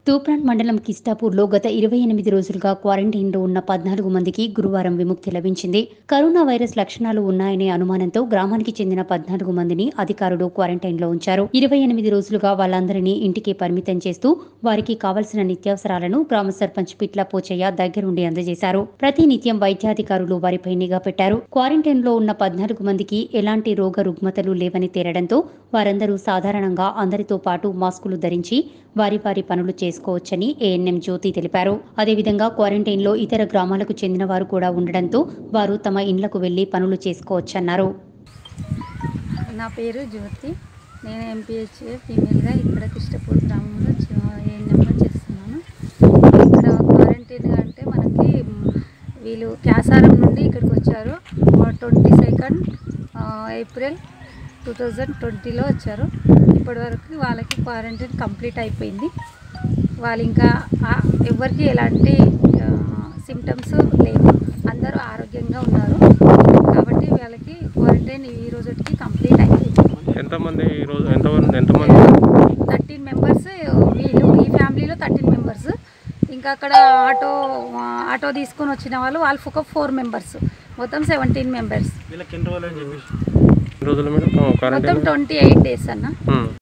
తూప్రాన్ మండలం కిస్టాపూర్లో గత ఇరవై ఎనిమిది రోజులుగా క్వారంటైన్లో ఉన్న పద్నాలుగు మందికి గురువారం విముక్తి లభించింది కరోనా వైరస్ లక్షణాలు ఉన్నాయనే అనుమానంతో గ్రామానికి చెందిన పద్నాలుగు మందిని అధికారులు క్వారంటైన్లో ఉంచారు ఇరవై ఎనిమిది రోజులుగా వాళ్ళందరినీ ఇంటికి పరిమితం చేస్తూ వారికి కావలసిన నిత్యావసరాలను గ్రామ సర్పంచ్ పిట్ల పోచయ్య దగ్గరుండి అందజేశారు ప్రతి నిత్యం వైద్యాధికారులు వారిపై నిఘా పెట్టారు క్వారంటైన్లో ఉన్న పద్నాలుగు మందికి ఎలాంటి రోగ రుగ్మతలు లేవని తేలడంతో వారందరూ సాధారణంగా అందరితో పాటు మాస్కులు ధరించి వారి వారి పనులు చేసుకోవచ్చని ఏఎన్ఎం జ్యోతి తెలిపారు అదేవిధంగా క్వారంటైన్లో ఇతర గ్రామాలకు చెందిన వారు కూడా ఉండడంతో వారు తమ ఇండ్లకు వెళ్లి పనులు చేసుకోవచ్చన్నారు నా పేరు జ్యోతి నేను ఎంపీహెచ్ ఫీమేల్గా ఇక్కడ కిష్టపూర్ గ్రామంలో ఏఎన్ఎంగా చేస్తున్నాను ఇక్కడ క్వారంటైన్ అంటే మనకి మ్, వీళ్ళు క్యాసారం నుండి ఇక్కడికి వచ్చారు twenty second April two thousand ట్వంటీలో వచ్చారు ఇప్పటివరకు వాళ్ళకి క్వారంటైన్ కంప్లీట్ అయిపోయింది వాళ్ళు ఇంకా ఆ, ఎవరికి ఎలాంటి సిమ్టమ్స్ లేవు అందరూ ఆరోగ్యంగా ఉన్నారు కాబట్టి వాళ్ళకి క్వారంటైన్ ఈ రోజుకి కంప్లీట్ అయిపోయింది ఎంతమంది ఈరోజు ఎంతమంది ఎంతమంది థర్టీన్ మెంబర్స్ వీళ్ళు ఈ ఫ్యామిలీలో థర్టీన్ మెంబర్స్ ఇంకా అక్కడ ఆటో ఆటో తీసుకొని వచ్చిన వాళ్ళు వాళ్ళు ఒక ఫోర్ మెంబర్స్ మొత్తం సెవెంటీన్ మెంబర్స్ ఎన్ని రోజులు మేడం మొత్తం క్వారంటైన్ ట్వంటీ ఎయిట్ డేస్ అన్న